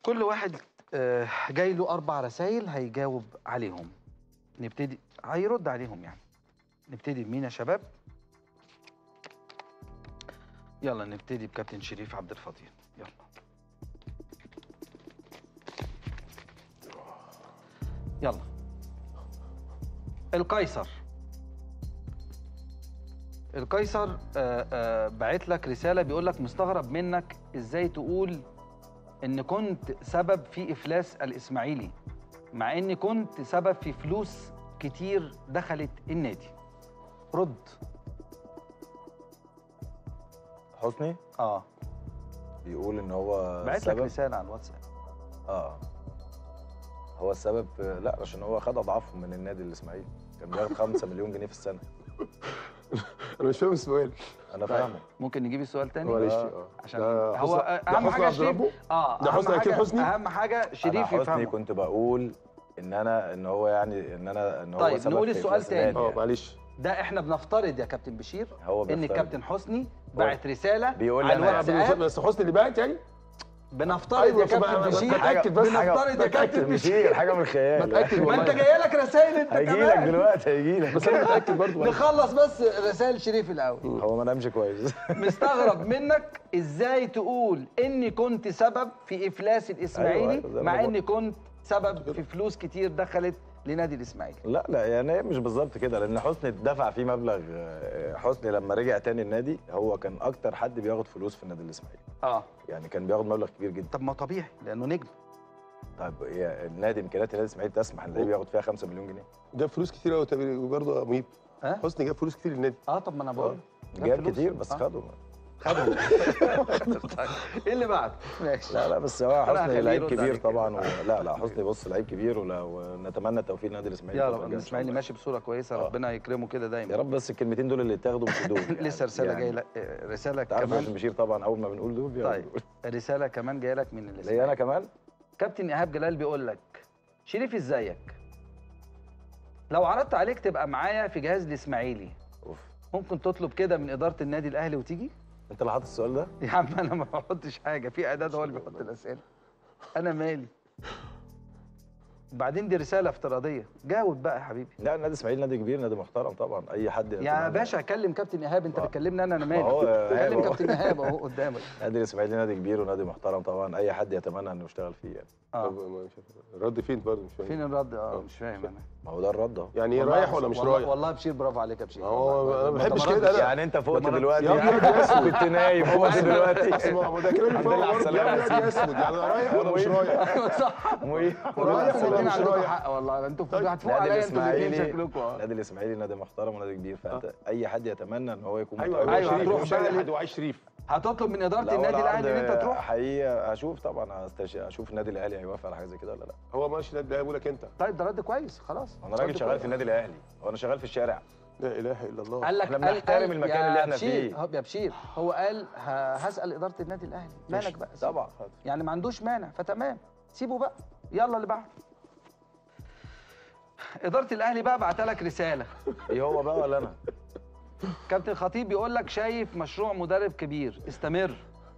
كل واحد آه، جاي له اربع رسائل هيجاوب عليهم نبتدي هيرد عليهم يعني نبتدي بمين يا شباب يلا نبتدي بكابتن شريف عبد الفضيل يلا يلا القيصر القيصر آه، آه، بعت لك رساله بيقول لك مستغرب منك ازاي تقول ان كنت سبب في افلاس الاسماعيلي مع اني كنت سبب في فلوس كتير دخلت النادي رد حسني اه بيقول ان هو بعت لك السبب رساله على الواتساب اه هو السبب في- لا عشان هو خد اضعافهم من النادي الاسماعيلي كان بياخد 5 مليون جنيه في السنه انا مش فاهم السؤال انا فاهمه ممكن نجيب السؤال تاني معلش آه. اه عشان ده هو حسني- ده اهم حسني حاجه عبد شريف ربه اه ده أهم حسني أكيد حاجة- حسني؟ اهم حاجه انا شريف حسني يفهمه كنت بقول ان انا ان هو يعني ان انا ان هو طيب، سبب نقول في السؤال إفلاس تاني. النادي اه يعني. معلش ده احنا بنفترض يا كابتن بشير هو ان بيفترض. الكابتن حسني بعت رساله بيقول على لي أنا- الواتساب بس حسني اللي بعت يعني بنفترض أيوة، يا بس ما- كابتن ما- بشير بتأكد بس. بنفترض يا بتأكد كابتن بشير مش حاجه من الخيال بتاكد ما انت والله جاي لك رسائل انت هيجي لك كمان دلوقتي هيجي لك بس انا متاكد برضه معلش. نخلص بس رسائل شريف الاول هو ما نامش كويس مستغرب منك ازاي تقول اني كنت سبب في افلاس الاسماعيلي أيوة، زي ما مع أنا اني كنت سبب في فلوس كتير دخلت لنادي الاسماعيلي لا لا يعني هي مش بالظبط كده لان حسني اتدفع فيه مبلغ آه، حسني لما رجع تاني النادي هو كان اكتر حد بياخد فلوس في النادي الاسماعيلي اه يعني كان بياخد مبلغ كبير جدا طب ما طبيعي لانه نجم طيب هي النادي امكانيات النادي الاسماعيلي تسمح ان اللعيب ياخد فيها 5 مليون جنيه جاب فلوس كتير قوي وبرضه يا مهيب ها حسني جاب فلوس كتير للنادي اه طب ما انا بقول جاب فلوس. كتير بس آه. خده خدهم ايه اللي بعد ماشي لا لا بس هو أنا حسني هخليه لعيب يرد كبير عليك. طبعا و... لا لا حسني بص لعيب كبير ولا ونتمنى التوفيق للنادي الاسماعيلي يا الفترة رب الجاية إن شاء الاسماعيلي الله. ماشي بصوره كويسه آه. ربنا يكرمه كده دايما يا رب بس الكلمتين دول اللي اتاخدوا مش دول يعني. لسه رساله يعني جايه لك آه، رساله انت عارف كمان كمان بشير طبعا اول ما بنقول دول بيقعد طيب يقول. رساله كمان جايه لك من ليا انا الاسماعيلي كمان كابتن ايهاب جلال بيقول لك شريف ازيك لو عرضت عليك تبقى معايا في جهاز الاسماعيلي اوف ممكن تطلب كده من اداره النادي الاهلي وتيجي انت اللي حاطط السؤال ده يا عم انا ما بحطش حاجه في اعداد هو اللي بيحط الاسئله انا مالي وبعدين دي رساله افتراضيه جاوب بقى يا حبيبي لا النادي الاسماعيلي نادي كبير نادي محترم طبعا اي حد يا يتمنى- باشا كلم كابتن ايهاب انت آه. بتكلمني انا انا ما هو مالي إيهاب كلم هو. كابتن ايهاب اهو قدامك النادي الاسماعيلي نادي كبير ونادي محترم طبعا اي حد يتمنى انه يشتغل فيه يعني اه طب ما- مش عارف. الرد فين برضه مش فاهم فين الرد اه مش فاهم انا ما هو ده الرد اهو يعني ايه والله رايح ولا مش والله- رايح؟ والله بشير برافو عليك يا بشير ما هو والله. انا ما أنت بحبش ما كده ردتش. انا يعني انت فقت لما رد- دلوقتي يا ابني يا اسود كنت نايم فقت دلوقتي اسمع هو ده كلام الحمد لله على برضه السلامة. يا ابني اسود يعني أنا رايح ولا مش رايح؟ ايوه صح مهم. والله رايح انتوا ولا الاثنين مش عندكم رايح؟ حق والله انتوا طيب. هتفوقوا النادي عليا انتوا الاثنين الاسماعيلي شكلكم اه النادي الاسماعيلي نادي محترم ونادي كبير فانت اي حد يتمنى ان هو يكون ايوه متواجد. أيوة، ايوه هتروح شريف بقى مش اي ل- حد وعايز شريف هتطلب من اداره لا، هو النادي الاهلي ان العرض انت تروح حقيقه هشوف طبعا هستش... هشوف النادي الاهلي هيوافق على حاجه زي كده ولا لا هو ماشي ده بقول لك انت طيب ده رد كويس خلاص انا راجل رد شغال كويس. في النادي الاهلي هو انا شغال في الشارع لا اله الا الله قال لك إحنا قال- بنحترم قال- المكان يا اللي إحنا بشير، فيه. هو- يا بشير هو قال ه- هسال اداره النادي الاهلي مالك بقى سيبه. طبعا يعني ما عندوش مانع فتمام سيبه بقى يلا اللي بعده اداره الاهلي بقى بعت لك رساله ايه هو بقى ولا انا كابتن خطيب بيقول لك شايف مشروع مدرب كبير استمر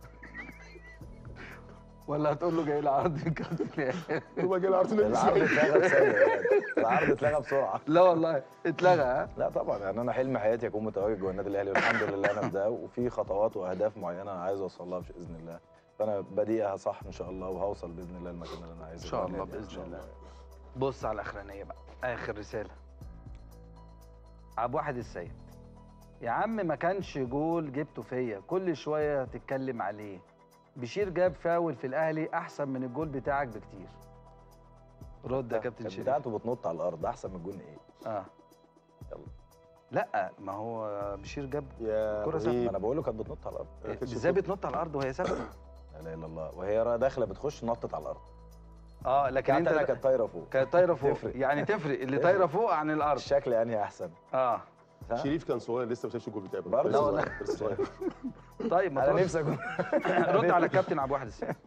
ولا هتقول له جاي لي عرض من كابتن إيهاب؟ هو جاي العرض النادي العرض الاسماعيلي اتلغى بثانية يعني. العرض اتلغى بسرعه لا والله اتلغى ها لا طبعا يعني انا حلم حياتي اكون متواجد جوه النادي الاهلي والحمد لله انا في ده وفي خطوات واهداف معينه انا عايز اوصل لها باذن الله فانا بادئها صح ان شاء الله وهوصل باذن الله المكان اللي انا عايزه إن شاء جوه الله النادي بإذن إن شاء الله. بص على الاخرانيه بقى اخر رساله عبد واحد السيد يا عم ما كانش جول جبته فيا كل شويه تتكلم عليه بشير جاب فاول في الاهلي احسن من الجول بتاعك بكتير رد يا كابتن كانت شريف بتاعته بتنط على الارض احسن من الجون ايه اه يلا. لا ما هو بشير جاب يا كرة ما ازاي انا بقول له كانت بتنط على الارض أنا كنتش ازاي شفت- بتنط على الارض وهي ثابته لا اله الا الله وهي داخله بتخش نطت على الارض اه لكن كانت انا انت كانت طايره فوق كانت طايره فوق تفرق. يعني تفرق اللي تفرق. طايره فوق عن الارض الشكل يعني احسن اه ها؟ شريف كان صغير لسه ما شافش الجول بتاعه برضه لسه والله. صغير، لسه صغير طيب ما انا ترد نفسي اكون رد على الكابتن عبد الواحد السيد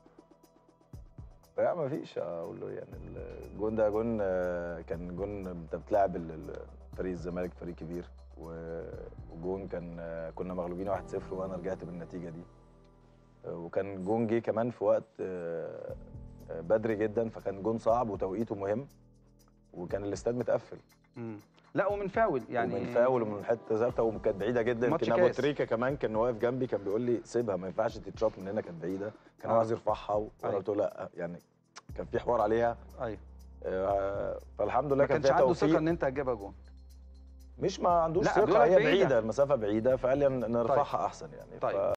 لا ما فيش اقول له يعني الجون ده جون آه، كان جون انت بتلعب ال- ال- فريق الزمالك فريق كبير و- وجون كان آه، كنا مغلوبين 1-0 وانا رجعت بالنتيجه دي وكان جون جه كمان في وقت آه، آه، بدري جدا فكان جون صعب وتوقيته مهم وكان الاستاد متقفل مم. لا ومن فاول يعني ومن فاول ومن حته ثابته وكانت بعيده جدا ماتش يمكن ابو كاس. تريكه كمان كان واقف جنبي كان بيقول لي سيبها ما ينفعش تتشاط من هنا كانت بعيده كان هو آه. عايز يرفعها وانا أيوة. قلت له لا يعني كان في حوار عليها ايوه آه، فالحمد لله ما كان كانش فيها عنده توفيق ثقه ان انت هتجيبها جون مش ما عندوش لا، بيقول ثقه لك هي بعيدة. بعيده المسافه بعيده فقال لي ن- نرفعها احسن يعني طيب. ف...